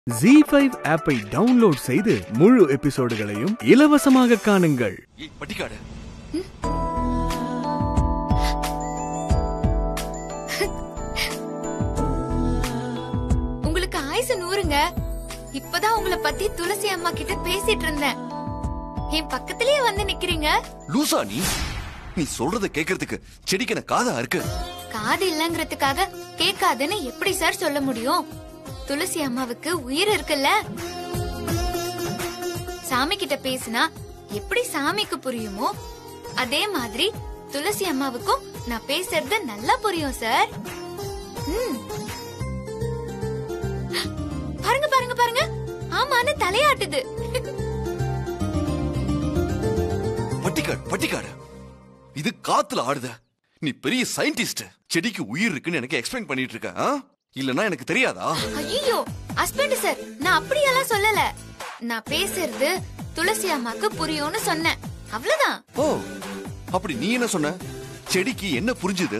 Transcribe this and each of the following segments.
G five ஆப்பை download செய்து முழு எபிசோடுகளையும் இலவசமாக காணுங்கள் ஏய் பட்டிக்காடு உங்களுக்கு ஆயுசு நூறுங்க இப்பதான் உங்களை பத்தி துளசி அம்மா கிட்ட பேசிட்டு இருந்தேன் என் பக்கத்திலேயே வந்து நிக்கிறீங்க லூசா நீ நீ சொல்றத கேக்குறதுக்கு செடிக்கு என்ன காதா இருக்கு காது இல்லங்கறதுக்காக கேட்காதுன்னு எப்படி சார் சொல்ல முடியும் துளசி அம்மாவுக்கு உயிர் இருக்குல்ல சாமி கிட்ட பேசினா எப்படி சாமிக்கு புரியுமோ அதே மாதிரி துளசி அம்மாவுக்கும் நான் பேசுறது நல்லா புரியும் சார் ம். பாருங்க பாருங்க பாருங்க ஆமான்னு தலையாட்டுது பட்டிக்காடு பட்டிக்காடு இது காத்துல ஆடுத நீ பெரிய சயின்டிஸ்ட் செடிக்கு உயிர் இருக்குன்னு எனக்கு எக்ஸ்பிளைன் பண்ணிட்டு இருக்க ஆ? இல்லனா எனக்கு தெரியாதா ஐயோ ஹஸ்பண்ட் சார் நான் அப்படியெல்லாம் சொல்லல நான் பேசுறது துளசி அம்மாக்கு புரியும்னு சொன்னேன் அவ்வளவுதான் ஓ அப்படி நீ என்ன சொன்ன செடிக்கு என்ன புரிஞ்சுது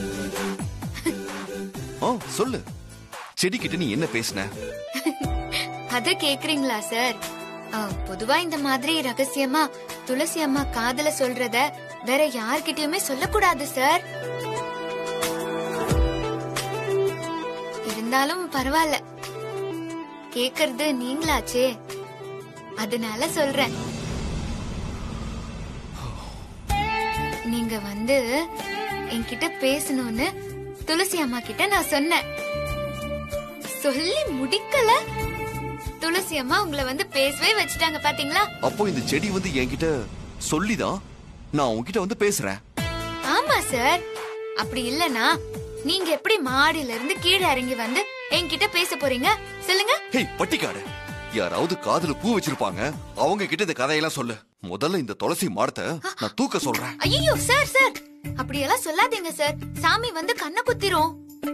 ஓ சொல்லு செடிக்கிட்ட நீ என்ன பேசின அத கேக்குறீங்களா சார் ஆ, பொதுவா இந்த மாதிரி ரகசியமா துளசி அம்மா காதல சொல்றத வேற யார்கிட்டயுமே சொல்லக்கூடாது சார் இருந்தாலும் பரவாயில்ல கேக்குறது நீங்களாச்சே அதனால சொல்றேன் நீங்க வந்து என்கிட்ட பேசணும்னு துளசி அம்மா கிட்ட நான் சொன்னேன் சொல்லி முடிக்கல துளசி அம்மா உங்களை வந்து பேசவே வச்சுட்டாங்க பாத்தீங்களா அப்போ இந்த செடி வந்து என்கிட்ட சொல்லிதான் நான் உன்கிட்ட வந்து பேசுறேன் ஆமா சார் அப்படி இல்லனா நீங்க எப்படி மாடியில இருந்து கீழே இறங்கி வந்து என்கிட்ட பேச போறீங்க சொல்லுங்க ஹேய் பட்டிக்காடு யாராவது காதுல பூ வச்சிருப்பாங்க அவங்க கிட்ட இந்த கதையெல்லாம் சொல்லு முதல்ல இந்த துளசி மாடத்தை நான் தூக்க சொல்றேன் ஐயோ சார் சார் அப்படியெல்லாம் சொல்லாதீங்க சார் சாமி வந்து கண்ணை குத்திரும்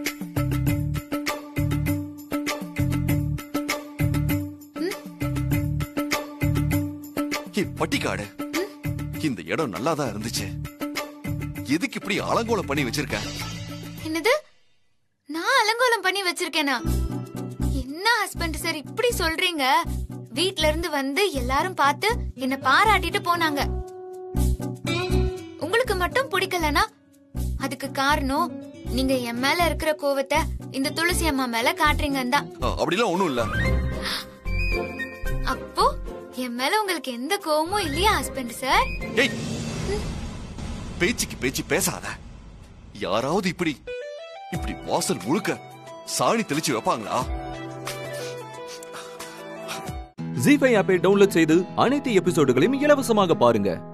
ஹே பட்டிக்காடு இந்த இடம் நல்லாதான் இருந்துச்சு எதுக்கு இப்படி அலங்கோலம் பண்ணி வச்சிருக்க என்னது நான் அலங்கோலம் பண்ணி வச்சிருக்கேனா என்ன ஹஸ்பண்ட் சார் இப்படி சொல்றீங்க வீட்ல இருந்து வந்து எல்லாரும் பார்த்து என்ன பாராட்டிட்டு போனாங்க உங்களுக்கு மட்டும் பிடிக்கலனா அதுக்கு காரணம் நீங்க என் மேல இருக்கிற கோவத்தை இந்த துளசி அம்மா மேல காட்டுறீங்கன்னு தான் அ, அப்படிலாம் ஒண்ணும் இல்ல அப்போ என் மேல உங்களுக்கு எந்த கோவமும் இல்லையா ஹஸ்பண்ட் சார் ஏய் பேச்சுக்கு பேச்சு பேசாத யாராவது இப்படி இப்படி வாசல் முழுக்க சாணி தெளிச்சு வைப்பாங்களா ஜி ஃபைவ் ஆப்பை டவுன்லோட் செய்து அனைத்து எபிசோடுகளையும் இலவசமாக பாருங்க